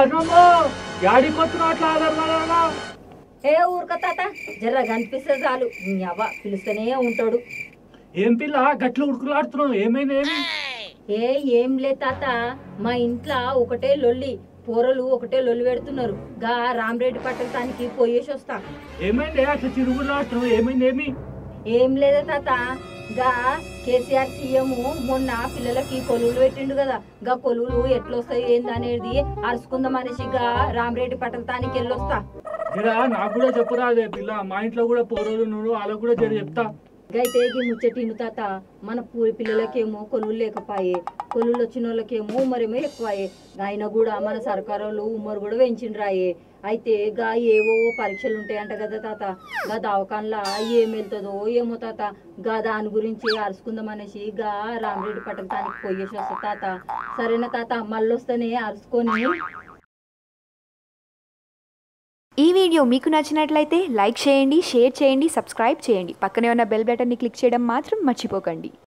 అన్నమ్మో యాడికి వస్తున్నావు అట్లా ఆగరగలగా ఏ ఊరుక తాత జర్ర కనిపిస్తే చాలు నీ అవ్వ పిలుస్తూనే ఉంటాడు ఏం పిల్ల గట్ల ఉడుకులాడుతున్నావు ఏమైనా ఏమి ఏ ఏం లే తాత మా ఇంట్లో ఒకటే లొల్లి పోరలు ఒకటే లొల్లి పెడుతున్నారు గా రామరెడ్డి పట్టణానికి పోయేసి వస్తా ఏమైంది అట్లా తిరుగులాడుతున్నావు ఏమైంది ఏమి ఏం లేదా తాత గా కేసీఆర్ సీఎం మొన్న పిల్లలకి కొలువులు పెట్టిండు కదా గా కొలువులు ఎట్లొస్తాయి ఏందనేది అరుచుకుందాం అనేసి గా రామరెడ్డి పట్టణానికి వెళ్ళొస్తా జరా నాకు కూడా చెప్పురాదే పిల్ల మా ఇంట్లో కూడా పోరోలు నువ్వు వాళ్ళకు కూడా జర చెప్తా గైతే ఈ ముచ్చటిను తాత మన పూరి పిల్లలకేమో కొలువులు లేకపాయే కొలువులు వచ్చిన వాళ్ళకేమో ఉమ్మరేమో ఎక్కువాయే ఆయన కూడా మన సర్కారు వాళ్ళు ఉమ్మరు కూడా పెంచిండ్రాయే అయితే గా ఏవో పరీక్షలు ఉంటాయంట కదా తాత గా దవాఖాన్లా ఏం వెళ్తుందో ఏమో తాత గా దాని గురించి అరుచుకుందాం అనేసి గా రామరెడ్డి పట్టణానికి పోయేసి వస్తా తాత సరేనా తాత మళ్ళొస్తేనే అరుచుకొని ఈ వీడియో మీకు నచ్చినట్లయితే లైక్ చేయండి షేర్ చేయండి సబ్స్క్రైబ్ చేయండి పక్కనే ఉన్న బెల్ బటన్ని క్లిక్ చేయడం మాత్రం మర్చిపోకండి